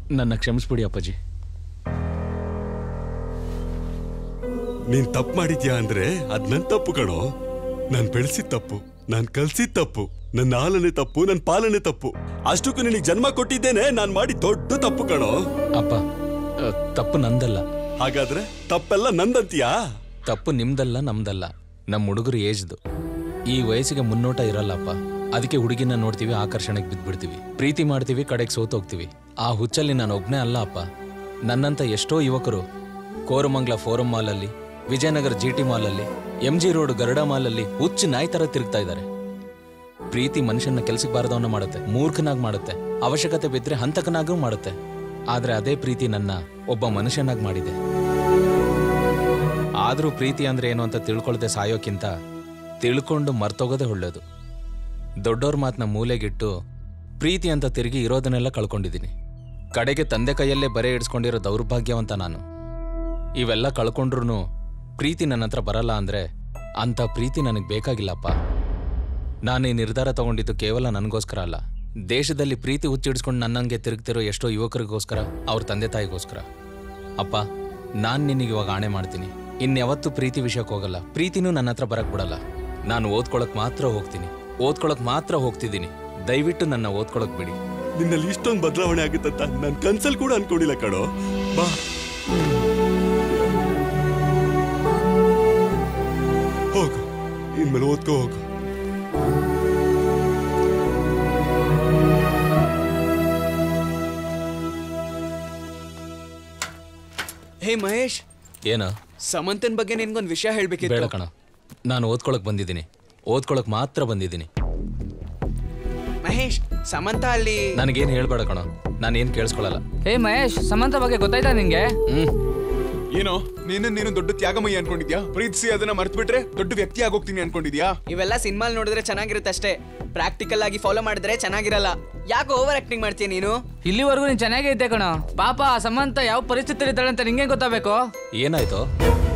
ನನ್ನ ಕ್ಷಮಿಸ್ಬಿಡಿ ಅಪ್ಪಾಜಿ ನೀನ್ ತಪ್ಪು ಮಾಡಿದ್ಯಾ ಅಂದ್ರೆ ಅದ್ ನನ್ ತಪ್ಪು ಕಣೋ ನಾನ್ ಬೆಳೆಸಿದ ತಪ್ಪು ನಾನ್ ಕಲ್ಸಿದ ತಪ್ಪು ನನ್ನ ಆಲನೆ ತಪ್ಪು ನನ್ ಪಾಲನೆ ತಪ್ಪು ಅಷ್ಟಕ್ಕೂ ನಿನಗೆ ಜನ್ಮ ಕೊಟ್ಟಿದ್ದೇನೆ ನಾನ್ ಮಾಡಿ ದೊಡ್ಡ ತಪ್ಪು ಕಣೋ ಅಪ್ಪ ಆ, ತಪ್ಪು ನಂದಲ್ಲ ಹಾಗಾದ್ರೆ ತಪ್ಪೆಲ್ಲ ನಂದಂತೀಯಾ ತಪ್ಪು ನಿಮ್ದಲ್ಲ ನಮ್ದಲ್ಲ ನಮ್ಮ ಹುಡುಗರು ಏಜ್ದು ಈ ವಯಸ್ಸಿಗೆ ಮುನ್ನೋಟ ಇರಲ್ಲಪ್ಪ ಅದಕ್ಕೆ ಹುಡುಗಿನ ನೋಡ್ತೀವಿ ಆಕರ್ಷಣೆಗೆ ಬಿದ್ದ್ಬಿಡ್ತೀವಿ ಪ್ರೀತಿ ಮಾಡ್ತೀವಿ ಕಡೆಗೆ ಸೋತೋಗ್ತೀವಿ ಆ ಹುಚ್ಚಲ್ಲಿ ನಾನು ಒಬ್ನೇ ಅಲ್ಲ ಅಪ್ಪ ನನ್ನಂತ ಎಷ್ಟೋ ಯುವಕರು ಕೋರಮಂಗ್ಲ ಫೋರಂ ಮಾಲಲ್ಲಿ ವಿಜಯನಗರ ಜಿ ಟಿ ಮಾಲಲ್ಲಿ ಎಂ ಜಿ ರೋಡ್ ಗರುಡ ಮಾಲಲ್ಲಿ ಹುಚ್ಚು ನಾಯಿ ತರ ತಿರುಗ್ತಾ ಇದ್ದಾರೆ ಪ್ರೀತಿ ಮನುಷ್ಯನ ಕೆಲ್ಸಕ್ಕೆ ಬಾರದವನ್ನ ಮಾಡುತ್ತೆ ಮೂರ್ಖನಾಗಿ ಮಾಡುತ್ತೆ ಅವಶ್ಯಕತೆ ಬಿದ್ದರೆ ಹಂತಕನಾಗೂ ಮಾಡುತ್ತೆ ಆದ್ರೆ ಅದೇ ಪ್ರೀತಿ ನನ್ನ ಒಬ್ಬ ಮನುಷ್ಯನಾಗಿ ಮಾಡಿದೆ ಆದ್ರೂ ಪ್ರೀತಿ ಅಂದ್ರೆ ಏನು ಅಂತ ತಿಳ್ಕೊಳ್ದೆ ಸಾಯೋಕ್ಕಿಂತ ತಿಳ್ಕೊಂಡು ಮರ್ತೋಗೋದೇ ಒಳ್ಳೇದು ದೊಡ್ಡೋರ್ ಮಾತನ್ನ ಮೂಲೆಗಿಟ್ಟು ಪ್ರೀತಿ ಅಂತ ತಿರುಗಿ ಇರೋದನ್ನೆಲ್ಲ ಕಳ್ಕೊಂಡಿದ್ದೀನಿ ಕಡೆಗೆ ತಂದೆ ಕೈಯಲ್ಲೇ ಬರೆ ಇಡ್ಸ್ಕೊಂಡಿರೋ ದೌರ್ಭಾಗ್ಯವಂತ ನಾನು ಇವೆಲ್ಲ ಕಳ್ಕೊಂಡ್ರು ಪ್ರೀತಿ ನನ್ನ ಹತ್ರ ಬರಲ್ಲ ಅಂದ್ರೆ ಅಂತ ಪ್ರೀತಿ ನನಗೆ ಬೇಕಾಗಿಲ್ಲಪ್ಪ ನಾನು ಈ ನಿರ್ಧಾರ ತಗೊಂಡಿದ್ದು ಕೇವಲ ನನಗೋಸ್ಕರ ಅಲ್ಲ ದೇಶದಲ್ಲಿ ಪ್ರೀತಿ ಹುಚ್ಚಿಡ್ಸ್ಕೊಂಡು ನನ್ನಂಗೆ ತಿರುಗ್ತಿರೋ ಎಷ್ಟೋ ಯುವಕರಿಗೋಸ್ಕರ ಅವ್ರ ತಂದೆ ತಾಯಿಗೋಸ್ಕರ ಅಪ್ಪ ನಾನು ನಿನಗೆ ಇವಾಗ ಆಣೆ ಮಾಡ್ತೀನಿ ಇನ್ಯಾವತ್ತೂ ಪ್ರೀತಿ ವಿಷಯಕ್ಕೆ ಹೋಗಲ್ಲ ಪ್ರೀತಿನೂ ನನ್ನ ಹತ್ರ ಬರಕ್ ಬಿಡಲ್ಲ ನಾನು ಓದ್ಕೊಳಕ್ ಮಾತ್ರ ಹೋಗ್ತೀನಿ ಓದ್ಕೊಳಕ್ ಮಾತ್ರ ಹೋಗ್ತಿದ್ದೀನಿ ದಯವಿಟ್ಟು ನನ್ನ ಓದ್ಕೊಳಕ್ ಬಿಡಿ ನಿನ್ನಲ್ಲಿ ಇಷ್ಟೊಂದು ಬದಲಾವಣೆ ಆಗುತ್ತಂತ ನನ್ ಕನ್ಸಲ್ ಕೂಡ ಅನ್ಕೊಂಡಿಲ್ಲ ಕಣೋ ಬಾ ಹೋಗು ಇನ್ಮೇಲೆ ಓದ್ಕೋ ಹೋಗು ಹೇ ಮಹೇಶ್ ಏನ ಸಮಂತನ್ ಬಗ್ಗೆ ನಿನ್ಗೊಂದು ವಿಷಯ ಬೇಡ ಹೇಳ್ಬೇಕಿತ್ತು ಕಣ ನಾನು ಓದ್ಕೊಳಕ್ ಬಂದಿದ್ದೀನಿ ಓದ್ಕೊಳಕ್ ಮಾತ್ರ ಬಂದಿದ್ದೀನಿ ಮಹೇಶ್ ಸಮಂತ ಅಲ್ಲಿ ನನಗೇನು ಹೇಳ್ಬೇಡ ಕಣ ನಾನೇನು ಕೇಳಿಸ್ಕೊಳಲ್ಲ ಹೇ ಮಹೇಶ್ ಸಮಂತ ಬಗ್ಗೆ ಗೊತ್ತಾಯ್ತಾ ನಿಂಗೆ ಹ್ಮ್ ಏನೋ ನೀನು ನೀನು ದೊಡ್ಡ ತ್ಯಾಗಮಯ್ಯ ಅನ್ಕೊಂಡಿದ್ಯಾ ಪ್ರೀತಿಸಿ ಅದನ್ನ ಮರ್ತು ಬಿಟ್ರೆ ದೊಡ್ಡ ವ್ಯಕ್ತಿ ಆಗೋಗ್ತೀನಿ ಅನ್ಕೊಂಡಿದ್ಯಾ ಇವೆಲ್ಲ ಸಿನಿಮಾಲ್ ನೋಡಿದ್ರೆ ಚೆನ್ನಾಗಿರುತ್ತೆ ಅಷ್ಟೇ ಪ್ರಾಕ್ಟಿಕಲ್ ಆಗಿ ಫಾಲೋ ಮಾಡಿದ್ರೆ ಚೆನ್ನಾಗಿರಲ್ಲ ಯಾಕೆ ಓವರ್ ಆಕ್ಟಿಂಗ್ ಮಾಡ್ತೀಯ ನೀನು ಇಲ್ಲಿವರೆಗೂ ನೀನ್ ಚೆನ್ನಾಗೇ ಇದ್ದೆ ಕಣೋ ಪಾಪ ಆ ಸಮಂತ ಯಾವ ಪರಿಸ್ಥಿತಿ ಇದ್ದಾಳೆ ಅಂತ ನಿಂಗೆ ಗೊತ್ತಾಗಬೇಕು ಏನಾಯ್ತು